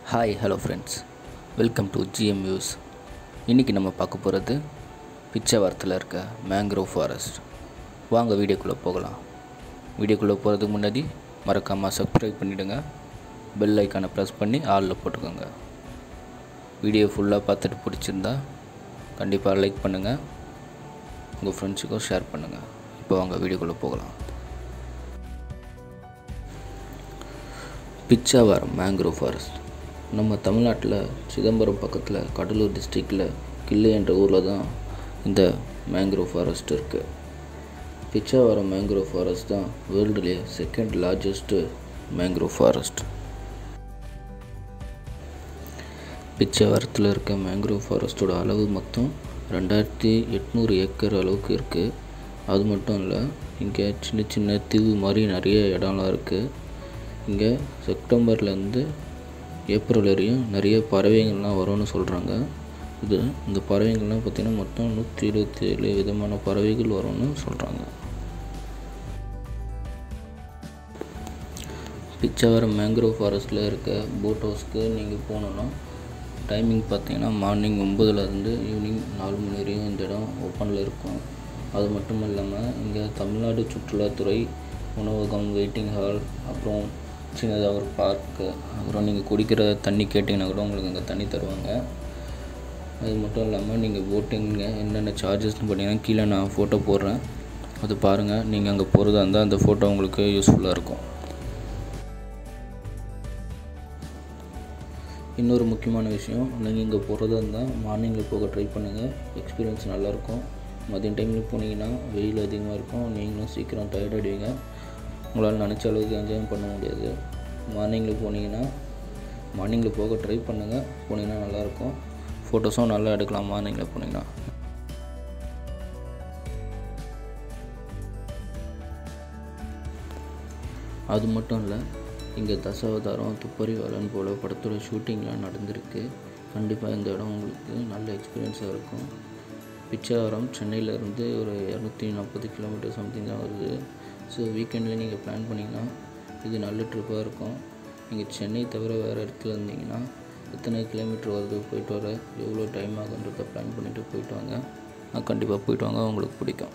hi hello friends welcome to GM views இன்றைக்கி நம்ம பார்க்க போகிறது பிச்சைவரத்தில் இருக்க மேங்க்ரோவ் ஃபாரஸ்ட் வாங்க வீடியோக்குள்ளே போகலாம் வீடியோக்குள்ளே போகிறதுக்கு முன்னாடி மறக்காமல் சப்ஸ்கிரைப் பண்ணிவிடுங்க பெல் ஐக்கானை ப்ரெஸ் பண்ணி ஆளில் போட்டுக்கோங்க வீடியோ ஃபுல்லாக பார்த்துட்டு பிடிச்சிருந்தா கண்டிப்பாக லைக் பண்ணுங்கள் உங்கள் ஃப்ரெண்ட்ஸுக்கும் ஷேர் பண்ணுங்கள் இப்போ வாங்க வீடியோக்குள்ளே போகலாம் பிச்சாவரம் மேங்க்ரோவ் ஃபாரஸ்ட் நம்ம தமிழ்நாட்டில் சிதம்பரம் பக்கத்தில் கடலூர் டிஸ்ட்ரிக்டில் கிள்ளை என்ற ஊரில் தான் இந்த மேங்க்ரோவ் ஃபாரஸ்ட் இருக்குது பிச்சாவரம் மேங்க்ரோவ் ஃபாரஸ்ட் தான் வேர்ல்டுலேயே செகண்ட் லார்ஜஸ்ட்டு மேங்க்ரோவ் ஃபாரஸ்ட் பிச்சாவரத்தில் இருக்க மேங்க்ரோவ் ஃபாரஸ்ட்டோட அளவு மொத்தம் ரெண்டாயிரத்தி எட்நூறு ஏக்கர் அளவுக்கு இருக்குது அது மட்டும் இல்லை இங்கே சின்ன சின்ன தீவு மாதிரி நிறைய இடம்லாம் இருக்குது இங்கே செப்டம்பர்லேருந்து ஏப்ரல் வரையும் நிறைய பறவைகள்லாம் வரும்னு சொல்கிறாங்க இது இந்த பறவைகள்லாம் பார்த்திங்கன்னா மொத்தம் நூற்றி இருபத்தி ஏழு விதமான பறவைகள் வரும்னு சொல்கிறாங்க பிச்சாவரம் மேங்க்ரோவ் ஃபாரஸ்ட்டில் இருக்க போட் ஹவுஸ்க்கு நீங்கள் போகணுன்னா டைமிங் பார்த்தீங்கன்னா மார்னிங் ஒம்பதுலேருந்து ஈவினிங் நாலு மணி வரையும் இந்த இடம் ஓப்பனில் இருக்கும் அது மட்டும் இல்லாமல் இங்கே தமிழ்நாடு சுற்றுலாத்துறை உணவகம் வெயிட்டிங் ஹால் அப்புறம் சின்னதாக ஒரு பார்க்கு அப்புறம் நீங்கள் குடிக்கிற தண்ணி கேட்டிங்கன்னா கூட உங்களுக்கு அங்கே தண்ணி தருவாங்க அது மட்டும் இல்லாமல் நீங்கள் போட்டிங்க என்னென்ன சார்ஜஸ்னு பார்த்தீங்கன்னா கீழே நான் ஃபோட்டோ போடுறேன் அது பாருங்கள் நீங்கள் அங்கே போகிறதா இருந்தால் அந்த ஃபோட்டோ உங்களுக்கு யூஸ்ஃபுல்லாக இருக்கும் இன்னொரு முக்கியமான விஷயம் நீங்கள் இங்கே போகிறதா இருந்தால் மார்னிங்கில் போக ட்ரை பண்ணுங்கள் எக்ஸ்பீரியன்ஸ் நல்லாயிருக்கும் மதியம் டைமில் போனீங்கன்னா வெயில் அதிகமாக இருக்கும் நீங்களும் சீக்கிரம் டயர்ட் ஆகிடுவீங்க உங்களால் நினச்ச அளவுக்கு என்ஜாய் பண்ண முடியாது மார்னிங்கில் போனீங்கன்னா மார்னிங்கில் போக ட்ரை பண்ணுங்கள் போனீங்கன்னா நல்லாயிருக்கும் ஃபோட்டோஸும் நல்லா எடுக்கலாம் மார்னிங்கில் போனீங்கன்னா அது மட்டும் இல்லை இங்கே தசாவதாரம் துப்பறிவாளன் போல படத்தோட ஷூட்டிங்லாம் நடந்திருக்கு கண்டிப்பாக இந்த இடம் உங்களுக்கு நல்ல எக்ஸ்பீரியன்ஸாக இருக்கும் பிச்சாவரம் சென்னையிலேருந்து ஒரு இரநூத்தி நாற்பது கிலோமீட்டர் சம்திங் தான் வருது ஸோ வீக்கெண்டில் நீங்கள் பிளான் பண்ணிங்கன்னா இது நல்ல ட்ரிப்பாக இருக்கும் நீங்கள் சென்னை தவிர வேறு இடத்துல இருந்தீங்கன்னா எத்தனை கிலோமீட்டர் வருது போயிட்டு வர எவ்வளோ டைம் ஆகுன்றதை பிளான் பண்ணிவிட்டு போயிட்டு வாங்க கண்டிப்பாக போயிட்டு வாங்க உங்களுக்கு பிடிக்கும்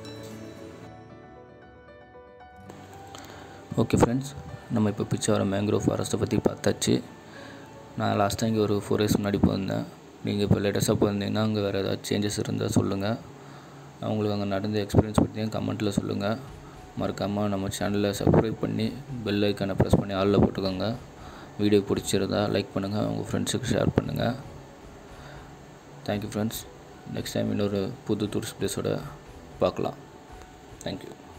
ஓகே ஃப்ரெண்ட்ஸ் நம்ம இப்போ பிச்சாவரம் மேங்க்ரோவ் ஃபாரஸ்ட்டை பற்றி பார்த்தாச்சு நான் லாஸ்ட்டாக இங்கே ஒரு ஃபோர் இயர்ஸ் முன்னாடி போயிருந்தேன் நீங்கள் இப்போ லேட்டஸ்ட்டாக போயிருந்தீங்கன்னா அங்கே வேறு ஏதாவது சேஞ்சஸ் இருந்தால் சொல்லுங்கள் அவங்களுக்கு அங்கே நடந்த எக்ஸ்பீரியன்ஸ் பற்றியும் கமெண்ட்டில் சொல்லுங்கள் மறக்காமல் நம்ம சேனலை சப்ஸ்கிரைப் பண்ணி பெல் ஐக்கானை ப்ரெஸ் பண்ணி ஆளில் போட்டுக்கோங்க வீடியோ பிடிச்சிருந்தா லைக் பண்ணுங்கள் உங்கள் ஃப்ரெண்ட்ஸுக்கு ஷேர் பண்ணுங்கள் தேங்க்யூ ஃப்ரெண்ட்ஸ் நெக்ஸ்ட் டைம் இன்னொரு புது டூரிஸ்ட் பிளேஸோட பார்க்கலாம் தேங்க்யூ